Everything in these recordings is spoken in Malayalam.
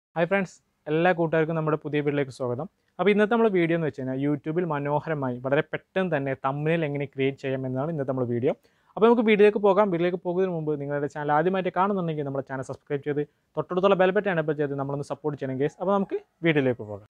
ഹായ് ഫ്രണ്ട്സ് എല്ലാ കൂട്ടുകാർക്കും നമ്മുടെ പുതിയ വീട്ടിലേക്ക് സ്വാഗതം അപ്പോൾ ഇന്നത്തെ നമ്മൾ വീഡിയോ എന്ന് വെച്ച് കഴിഞ്ഞാൽ യൂട്യൂബിൽ മനോഹരമായി വളരെ പെട്ടെന്ന് തന്നെ തമ്മിൽ എങ്ങനെ ക്രിയേറ്റ് ചെയ്യാം എന്നാണ് ഇന്നത്തെ നമ്മൾ വീഡിയോ അപ്പോൾ നമുക്ക് വീഡിയോയിലേക്ക് പോകാം വീഡിയോയിലേക്ക് പോകുന്നതിന് മുമ്പ് നിങ്ങളുടെ ചാനൽ ആദ്യമായിട്ട് കാണുന്നുണ്ടെങ്കിൽ നമ്മുടെ ചാനൽ സബ്സ്ക്രൈബ് ചെയ്ത് തൊട്ടടുത്തുള്ള ബെൽബറ്റാണ് ഇപ്പോൾ ചെയ്ത് നമ്മളൊന്ന് സപ്പോർട്ട് ചെയ്യണം കേസ് അപ്പോൾ നമുക്ക് വീഡിയോയിലേക്ക് പോകാം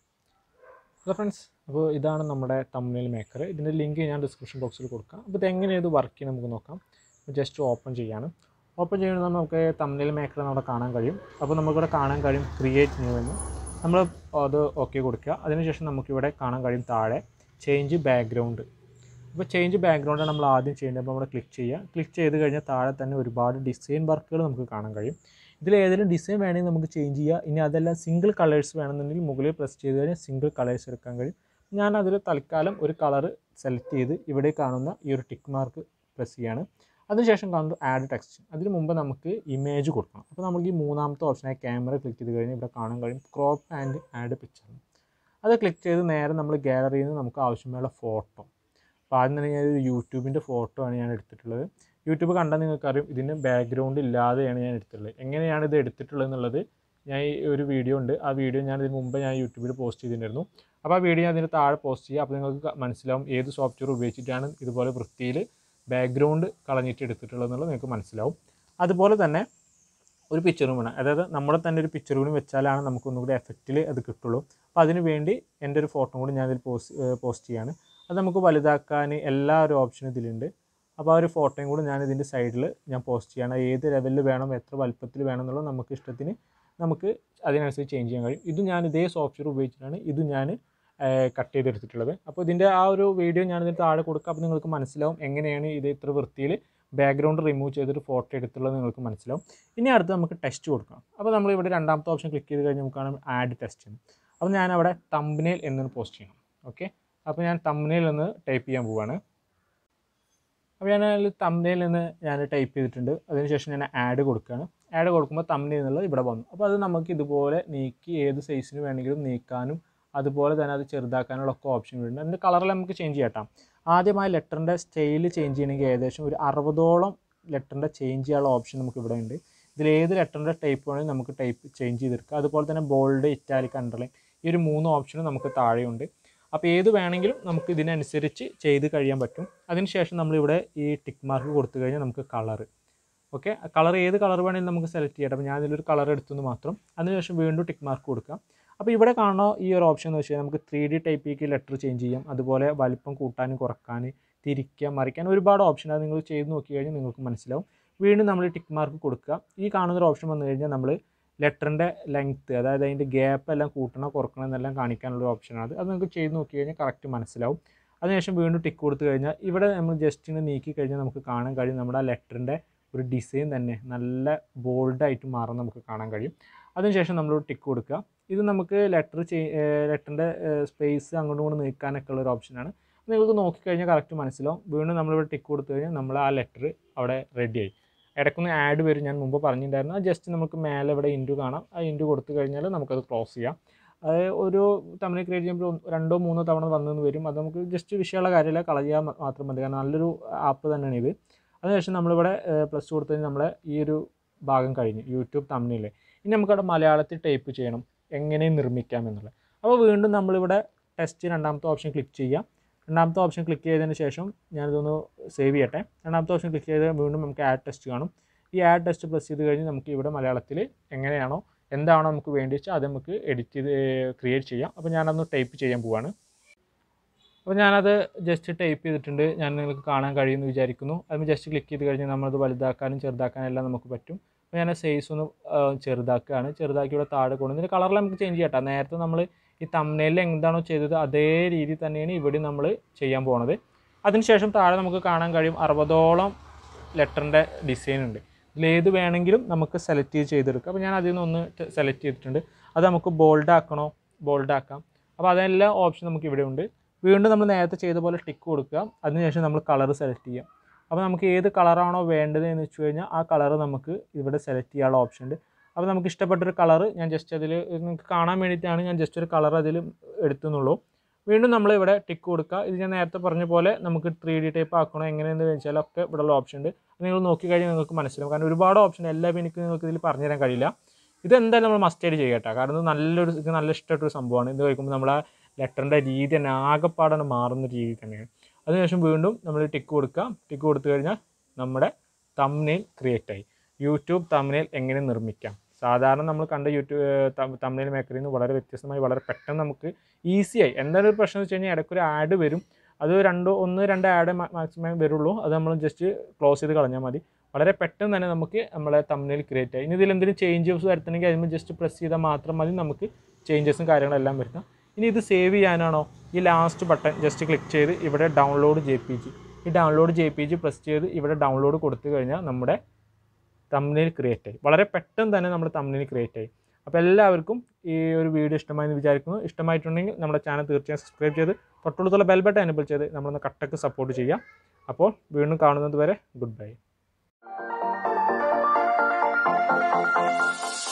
ഹലോ ഫ്രണ്ട്സ് അപ്പോൾ ഇതാണ് നമ്മുടെ തമ്മിൽ മേക്കർ ഇതിൻ്റെ ലിങ്ക് ഞാൻ ഡിസ്ക്രിപ്ഷൻ ബോക്സിൽ കൊടുക്കാം അപ്പോൾ ഇത് എങ്ങനെ ഇത് വർക്ക് ചെയ്യണം നമുക്ക് നോക്കാം ജസ്റ്റ് ഓപ്പൺ ചെയ്യാണ് ഓപ്പൺ ചെയ്യുന്നത് നമുക്ക് തമ്മിൽ മേക്കർ നമ്മുടെ കാണാൻ കഴിയും അപ്പോൾ നമുക്കിവിടെ കാണാൻ കഴിയും ക്രിയേറ്റ് ന്യൂ എന്ന് നമ്മൾ അത് ഓക്കെ കൊടുക്കുക അതിനുശേഷം നമുക്കിവിടെ കാണാൻ കഴിയും താഴെ ചേഞ്ച് ബാക്ക്ഗ്രൗണ്ട് അപ്പോൾ ചേഞ്ച് ബാക്ക്ഗ്രൗണ്ടാണ് നമ്മൾ ആദ്യം ചെയ്യേണ്ടത് അപ്പോൾ നമ്മൾ ക്ലിക്ക് ചെയ്യുക ക്ലിക്ക് ചെയ്ത് കഴിഞ്ഞാൽ താഴെ തന്നെ ഒരുപാട് ഡിസൈൻ വർക്കുകൾ നമുക്ക് കാണാൻ കഴിയും ഇതിൽ ഏതെങ്കിലും ഡിസൈൻ വേണമെങ്കിൽ നമുക്ക് ചേഞ്ച് ചെയ്യുക ഇനി അതെല്ലാം സിംഗിൾ കളേഴ്സ് വേണമെന്നുണ്ടെങ്കിൽ മുകളിൽ പ്രസ് ചെയ്ത് കഴിഞ്ഞാൽ സിംഗിൾ കളേഴ്സ് എടുക്കാൻ കഴിയും ഞാൻ അതിൽ തൽക്കാലം ഒരു കളർ സെലക്ട് ചെയ്ത് ഇവിടെ കാണുന്ന ഈ ഒരു ടിക്ക് മാർക്ക് പ്രസ് ചെയ്യാണ് അതിനുശേഷം കാണുന്നത് ആഡ് ടെക്സ്റ്റ് അതിന് മുമ്പ് നമുക്ക് ഇമേജ് കൊടുക്കണം അപ്പോൾ നമുക്ക് ഈ മൂന്നാമത്തെ ഓപ്ഷനായ ക്യാമറ ക്ലിക്ക് ചെയ്ത് കഴിഞ്ഞാൽ ഇവിടെ കാണാൻ കഴിയും ക്രോപ്പ് ആൻഡ് ആഡ് പിക്ചർ അത് ക്ലിക്ക് ചെയ്ത് നേരെ നമ്മൾ ഗാലറിയിൽ നിന്ന് നമുക്ക് ആവശ്യമുള്ള ഫോട്ടോ അപ്പോൾ ആദ്യം തന്നെ ഞാൻ ഒരു യൂട്യൂബിൻ്റെ ഫോട്ടോ ആണ് ഞാൻ എടുത്തിട്ടുള്ളത് യൂട്യൂബ് കണ്ടാൽ നിങ്ങൾക്കറിയും ഇതിന് ബാക്ക്ഗ്രൗണ്ട് ഇല്ലാതെയാണ് ഞാൻ എടുത്തിട്ടുള്ളത് എങ്ങനെയാണ് ഇത് എടുത്തിട്ടുള്ളത് എന്നുള്ളത് ഞാൻ ഈ ഒരു വീഡിയോ ഉണ്ട് ആ വീഡിയോ ഞാൻ ഇതിന് മുമ്പ് ഞാൻ യൂട്യൂബിൽ പോസ്റ്റ് ചെയ്തിട്ടുണ്ടായിരുന്നു അപ്പോൾ ആ വീഡിയോ ഞാൻ അതിന് താഴെ പോസ്റ്റ് ചെയ്യുക അപ്പോൾ നിങ്ങൾക്ക് മനസ്സിലാവും ഏത് സോഫ്റ്റ്വെയർ ഉപയോഗിച്ചിട്ടാണ് ഇതുപോലെ വൃത്തിയിൽ ബാക്ക്ഗ്രൗണ്ട് കളഞ്ഞിട്ട് എടുത്തിട്ടുള്ളത് എന്നുള്ളത് നിങ്ങൾക്ക് മനസ്സിലാവും അതുപോലെ തന്നെ ഒരു പിക്ചറും വേണം അതായത് നമ്മുടെ തന്നെ ഒരു പിക്ചർ കൂടി വെച്ചാലാണ് നമുക്ക് ഒന്നുകൂടി എഫക്റ്റിൽ അത് കിട്ടുള്ളൂ അപ്പോൾ അതിന് വേണ്ടി എൻ്റെ ഒരു ഫോട്ടോ കൂടി ഞാൻ ഇതിൽ പോസ്റ്റ് പോസ്റ്റ് ചെയ്യാണ് അത് നമുക്ക് വലുതാക്കാൻ എല്ലാ ഒരു ഓപ്ഷനും ഇതിലുണ്ട് അപ്പോൾ ആ ഒരു ഫോട്ടോയും കൂടി ഞാൻ ഇതിൻ്റെ സൈഡിൽ ഞാൻ പോസ്റ്റ് ചെയ്യണം ഏത് ലെവലിൽ വേണം എത്ര വലുപ്പത്തിൽ വേണം എന്നുള്ളത് നമുക്ക് ഇഷ്ടത്തിന് നമുക്ക് അതിനനുസരിച്ച് ചേഞ്ച് ചെയ്യാൻ കഴിയും ഇത് ഞാൻ ഇതേ സോഫ്റ്റ്വെയർ ഉപയോഗിച്ചിട്ടാണ് ഇത് ഞാൻ കട്ട് ചെയ്തെടുത്തിട്ടുള്ളത് അപ്പോൾ ഇതിൻ്റെ ആ ഒരു വീഡിയോ ഞാൻ ഇതിന് താഴെ കൊടുക്കുക അപ്പോൾ നിങ്ങൾക്ക് മനസ്സിലാവും എങ്ങനെയാണ് ഇത് ഇത്ര വൃത്തിയിൽ ബാക്ക്ഗ്രൗണ്ട് റിമൂവ് ചെയ്തിട്ട് ഫോട്ടോ എടുത്തുള്ളത് നിങ്ങൾക്ക് മനസ്സിലാവും ഇനി അടുത്ത് നമുക്ക് ടെസ്റ്റ് കൊടുക്കണം അപ്പോൾ നമ്മൾ ഇവിടെ രണ്ടാമത്തെ ഓപ്ഷൻ ക്ലിക്ക് ചെയ്ത് കഴിഞ്ഞാൽ നമുക്ക് കാണാം ആഡ് ടെസ്റ്റ് അപ്പോൾ ഞാൻ അവിടെ തമ്പനയിൽ എന്നൊന്ന് പോസ്റ്റ് ചെയ്യണം ഓക്കെ അപ്പോൾ ഞാൻ തമ്പനയിൽ നിന്ന് ടൈപ്പ് ചെയ്യാൻ പോവുകയാണ് അപ്പോൾ ഞാൻ അതിൽ തമ്പനയിൽ നിന്ന് ഞാൻ ടൈപ്പ് ചെയ്തിട്ടുണ്ട് അതിനുശേഷം ഞാൻ ആഡ് കൊടുക്കുകയാണ് ആഡ് കൊടുക്കുമ്പോൾ തമ്പനയിൽ നിന്നുള്ളത് ഇവിടെ വന്നു അപ്പോൾ അത് നമുക്ക് ഇതുപോലെ നീക്കി ഏത് സൈസിന് വേണമെങ്കിലും നീക്കാനും അതുപോലെ തന്നെ അത് ചെറുതാക്കാനുള്ള ഒക്കെ ഓപ്ഷൻ വരുന്നുണ്ട് അതിൻ്റെ കളറിൽ നമുക്ക് ചേഞ്ച് ചെയ്യട്ടാം ആദ്യമായി ലെറ്ററിൻ്റെ സ്റ്റൈൽ ചേഞ്ച് ചെയ്യണമെങ്കിൽ ഏകദേശം ഒരു അറുപതോളം ലെറ്ററിൻ്റെ ചേഞ്ച് ചെയ്യാനുള്ള ഓപ്ഷൻ നമുക്ക് ഇവിടെ ഉണ്ട് ഇതിൽ ഏത് ലെറ്ററിൻ്റെ ടൈപ്പ് വേണമെങ്കിൽ നമുക്ക് ടൈപ്പ് ചേഞ്ച് ചെയ്തെടുക്കാം അതുപോലെ തന്നെ ബോൾഡ് ഇറ്റാലിക് അണ്ടർലൈൻ ഈ ഒരു മൂന്ന് ഓപ്ഷനും നമുക്ക് താഴെയുണ്ട് അപ്പോൾ ഏത് വേണമെങ്കിലും നമുക്ക് ഇതിനനുസരിച്ച് ചെയ്ത് കഴിയാൻ പറ്റും അതിനുശേഷം നമ്മളിവിടെ ഈ ടിക്ക് മാർക്ക് കൊടുത്തു കഴിഞ്ഞാൽ നമുക്ക് കളർ ഓക്കെ കളർ ഏത് കളർ വേണമെങ്കിലും നമുക്ക് സെലക്ട് ചെയ്യാം അപ്പോൾ ഞാൻ ഇതിലൊരു കളർ എടുത്തെന്ന് മാത്രം അതിനുശേഷം വീണ്ടും ടിക്ക് മാർക്ക് കൊടുക്കാം അപ്പോൾ ഇവിടെ കാണുന്ന ഈ ഒരു ഓപ്ഷൻ എന്ന് വെച്ച് കഴിഞ്ഞാൽ നമുക്ക് ത്രീ ഡി ടൈപ്പിലേക്ക് ലെറ്റർ ചേഞ്ച് ചെയ്യാം അതുപോലെ വലിപ്പം കൂട്ടാനും കുറക്കാൻ തിരിക്കുക മറിക്കാൻ ഒരുപാട് ഓപ്ഷൻ അത് നിങ്ങൾ ചെയ്ത് നോക്കി കഴിഞ്ഞാൽ നിങ്ങൾക്ക് മനസ്സിലാവും വീണ്ടും നമ്മൾ ടിക്ക് മാർക്ക് കൊടുക്കുക ഈ കാണുന്ന ഒരു ഓപ്ഷൻ വന്നു കഴിഞ്ഞാൽ നമ്മൾ ലെറ്ററിൻ്റെ ലെങ്ത്ത് അതായത് അതിൻ്റെ ഗ്യാപ്പ് എല്ലാം കൂട്ടണം കുറക്കണം എന്നെല്ലാം കാണിക്കാനുള്ള ഒരു ഓപ്ഷനാണ് അത് നിങ്ങൾക്ക് ചെയ്ത് നോക്കി കഴിഞ്ഞാൽ കറക്റ്റ് മനസ്സിലാവും അതിനുശേഷം വീണ്ടും ടിക്ക് കൊടുത്തു കഴിഞ്ഞാൽ ഇവിടെ നമ്മൾ ജസ്റ്റ് ഇങ്ങനെ നീക്കി കഴിഞ്ഞാൽ നമുക്ക് കാണാൻ കഴിയും നമ്മുടെ ആ ലെറ്ററിൻ്റെ ഒരു ഡിസൈൻ തന്നെ നല്ല ബോൾഡായിട്ട് മാറാൻ നമുക്ക് കാണാൻ കഴിയും അതിനുശേഷം നമ്മൾ ടിക്ക് കൊടുക്കുക ഇത് നമുക്ക് ലെറ്റർ ലെറ്ററിൻ്റെ സ്പേസ് അങ്ങോട്ടും ഇങ്ങോട്ടും നീക്കാനൊക്കെ ഉള്ള ഒരു ഓപ്ഷനാണ് നിങ്ങൾക്ക് നോക്കിക്കഴിഞ്ഞാൽ കറക്റ്റ് മനസ്സിലാവും വീണ്ടും നമ്മളിവിടെ ടിക്ക് കൊടുത്തു കഴിഞ്ഞാൽ നമ്മൾ ആ ലെറ്റർ അവിടെ റെഡിയായി ഇടയ്ക്കൊന്ന് ആഡ് വരും ഞാൻ മുമ്പ് പറഞ്ഞിട്ടുണ്ടായിരുന്നു അത് ജസ്റ്റ് നമുക്ക് മേലെ ഇവിടെ ഇൻറ്റു കാണാം ആ ഇൻറ്റു കൊടുത്തു കഴിഞ്ഞാൽ നമുക്കത് ക്ലോസ് ചെയ്യാം അത് ഒരു തമിഴ് ക്രിയേറ്റ് ചെയ്യുമ്പോൾ രണ്ടോ മൂന്നോ തവണ വന്നെന്ന് വരും അത് നമുക്ക് ജസ്റ്റ് വിഷയമുള്ള കാര്യമില്ല കളയാൻ മാത്രം മതി കാരണം നല്ലൊരു ആപ്പ് തന്നെയാണ് ഇത് അതിനുശേഷം നമ്മളിവിടെ പ്ലസ് കൊടുത്തു കഴിഞ്ഞാൽ നമ്മളെ ഈ ഒരു ഭാഗം കഴിഞ്ഞു യൂട്യൂബ് തമിഴിലെ ഇനി നമുക്കവിടെ മലയാളത്തിൽ ടൈപ്പ് ചെയ്യണം എങ്ങനെ നിർമ്മിക്കാം എന്നുള്ളത് അപ്പോൾ വീണ്ടും നമ്മളിവിടെ ടെസ്റ്റ് രണ്ടാമത്തെ ഓപ്ഷൻ ക്ലിക്ക് ചെയ്യാം രണ്ടാമത്തെ ഓപ്ഷൻ ക്ലിക്ക് ചെയ്തതിന് ശേഷം ഞാനിതൊന്ന് സേവ് ചെയ്യട്ടെ രണ്ടാമത്തെ ഓപ്ഷൻ ക്ലിക്ക് ചെയ്ത് വീണ്ടും നമുക്ക് ആഡ് ടെസ്റ്റ് കാണും ഈ ആഡ് ടെസ്റ്റ് പ്ലസ് ചെയ്ത് കഴിഞ്ഞ് നമുക്ക് ഇവിടെ മലയാളത്തിൽ എങ്ങനെയാണോ എന്താണോ നമുക്ക് വേണ്ടി വെച്ചാൽ അത് നമുക്ക് എഡിറ്റ് ചെയ്ത് ക്രിയേറ്റ് ചെയ്യാം അപ്പോൾ ഞാനതൊന്ന് ടൈപ്പ് ചെയ്യാൻ പോവാണ് അപ്പോൾ ഞാനത് ജസ്റ്റ് ടൈപ്പ് ചെയ്തിട്ടുണ്ട് ഞാൻ നിങ്ങൾക്ക് കാണാൻ കഴിയുമെന്ന് വിചാരിക്കുന്നു അത് ജസ്റ്റ് ക്ലിക്ക് ചെയ്ത് കഴിഞ്ഞാൽ നമ്മളത് വലുതാക്കാനും ചെറുതാക്കാനും എല്ലാം നമുക്ക് പറ്റും അപ്പോൾ ഞാൻ സൈസ് ഒന്ന് ചെറുതാക്കുകയാണ് ചെറുതാക്കി ഇവിടെ താഴെ കൊണ്ട് ഇതിൻ്റെ കളറിൽ നമുക്ക് ചേഞ്ച് ചെയ്യട്ടെ നേരത്തെ നമ്മൾ ഈ തമ്മനയിൽ എന്താണോ ചെയ്തത് അതേ രീതി തന്നെയാണ് ഇവിടെ നമ്മൾ ചെയ്യാൻ പോണത് അതിനുശേഷം താഴെ നമുക്ക് കാണാൻ കഴിയും അറുപതോളം ലെറ്ററിൻ്റെ ഡിസൈൻ ഉണ്ട് ഇതിലേത് വേണമെങ്കിലും നമുക്ക് സെലക്ട് ചെയ്ത് ചെയ്തെടുക്കാം അപ്പോൾ ഞാൻ അതിൽ നിന്ന് ഒന്ന് സെലക്ട് ചെയ്തിട്ടുണ്ട് അത് നമുക്ക് ബോൾഡ് ആക്കണോ ബോൾഡ് ആക്കാം അപ്പോൾ അതെല്ലാം ഓപ്ഷൻ നമുക്ക് ഇവിടെ ഉണ്ട് വീണ്ടും നമ്മൾ നേരത്തെ ചെയ്ത പോലെ ടിക്ക് കൊടുക്കുക അതിനുശേഷം നമ്മൾ കളർ സെലക്ട് ചെയ്യാം അപ്പോൾ നമുക്ക് ഏത് കളറാണോ വേണ്ടത് എന്ന് വെച്ച് കഴിഞ്ഞാൽ ആ കളർ നമുക്ക് ഇവിടെ സെലക്ട് ചെയ്യാനുള്ള ഓപ്ഷൻ ഉണ്ട് അപ്പോൾ നമുക്ക് ഇഷ്ടപ്പെട്ടൊരു കളർ ഞാൻ ജസ്റ്റ് അതിൽ നിങ്ങൾക്ക് കാണാൻ വേണ്ടിയിട്ടാണ് ഞാൻ ജസ്റ്റ് ഒരു കളർ അതിൽ എടുത്തുന്നുള്ളൂ വീണ്ടും നമ്മൾ ഇവിടെ ടിക്ക് കൊടുക്കുക ഇത് ഞാൻ നേരത്തെ പറഞ്ഞ പോലെ നമുക്ക് ത്രീ ഡി ടൈപ്പ് ആക്കണോ എങ്ങനെയെന്ന് വെച്ചാൽ ഒക്കെ ഇവിടെയുള്ള ഓപ്ഷൻ ഉണ്ട് നിങ്ങൾ നോക്കി കഴിഞ്ഞാൽ നിങ്ങൾക്ക് മനസ്സിലാവും കാരണം ഒരുപാട് ഓപ്ഷൻ എല്ലാം എനിക്ക് നിങ്ങൾക്ക് ഇതിൽ പറഞ്ഞു തരാൻ കഴിയില്ല ഇത് എന്തായാലും നമ്മൾ മസ്റ്റായിട്ട് ചെയ്യട്ടെ കാരണം ഇത് നല്ലൊരു ഇത് നല്ല ഇഷ്ടമായിട്ടൊരു സംഭവമാണ് ഇത് കഴിക്കുമ്പോൾ നമ്മളെ ലെറ്ററിൻ്റെ രീതി തന്നെ ആകെപ്പാടാണ് മാറുന്ന ഒരു രീതി തന്നെയാണ് അതിനുശേഷം വീണ്ടും നമ്മൾ ടിക്ക് കൊടുക്കുക ടിക്ക് കൊടുത്തു കഴിഞ്ഞാൽ നമ്മുടെ തമ്നെയിൽ ക്രിയേറ്റ് ആയി യൂട്യൂബ് തമ്നെയിൽ എങ്ങനെ നിർമ്മിക്കാം സാധാരണ നമ്മൾ കണ്ട യൂട്യൂബ് തമ്നെയിൽ മേക്കറിൽ നിന്ന് വളരെ വ്യത്യസ്തമായി വളരെ പെട്ടെന്ന് നമുക്ക് ഈസിയായി എന്തായാലും ഒരു പ്രശ്നം എന്ന് വെച്ച് കഴിഞ്ഞാൽ ഇടയ്ക്കൊരു ആഡ് വരും അത് രണ്ടോ ഒന്ന് രണ്ട് ആഡ് മാക്സിമം വരുള്ളൂ അത് നമ്മൾ ജസ്റ്റ് ക്ലോസ് ചെയ്ത് കളഞ്ഞാൽ മതി വളരെ പെട്ടെന്ന് തന്നെ നമുക്ക് നമ്മളെ തമ്മിൽ ക്രിയേറ്റ് ആയി ഇനി ഇതിൽ എന്തെങ്കിലും ചേഞ്ചസ് വരുത്തണമെങ്കിൽ അതിന് ജസ്റ്റ് പ്രസ് ചെയ്താൽ മാത്രം മതി നമുക്ക് ചേഞ്ചസും കാര്യങ്ങളെല്ലാം വരുത്താം ഇനി ഇത് സേവ് ചെയ്യാനാണോ ഈ ലാസ്റ്റ് ബട്ടൺ ജസ്റ്റ് ക്ലിക്ക് ചെയ്ത് ഇവിടെ ഡൗൺലോഡ് ജെ പി ജി ഈ download J P G press ചെയ്ത് ഇവിടെ ഡൗൺലോഡ് കൊടുത്തു കഴിഞ്ഞാൽ നമ്മുടെ തമ്മിൽ ക്രിയേറ്റ് ആയി വളരെ പെട്ടെന്ന് തന്നെ നമ്മുടെ തമ്മിൽ ക്രിയേറ്റ് ആയി അപ്പോൾ എല്ലാവർക്കും ഈ ഒരു വീഡിയോ ഇഷ്ടമായി എന്ന് വിചാരിക്കുന്നു ഇഷ്ടമായിട്ടുണ്ടെങ്കിൽ നമ്മുടെ ചാനൽ തീർച്ചയായും സബ്സ്ക്രൈബ് ചെയ്ത് തൊട്ടുള്ള ബെൽ ബട്ടൺ എനബിൾ ചെയ്ത് നമ്മളൊന്ന് കട്ടക്ക് സപ്പോർട്ട് ചെയ്യാം അപ്പോൾ വീണ്ടും കാണുന്നത് വരെ ഗുഡ് ബൈ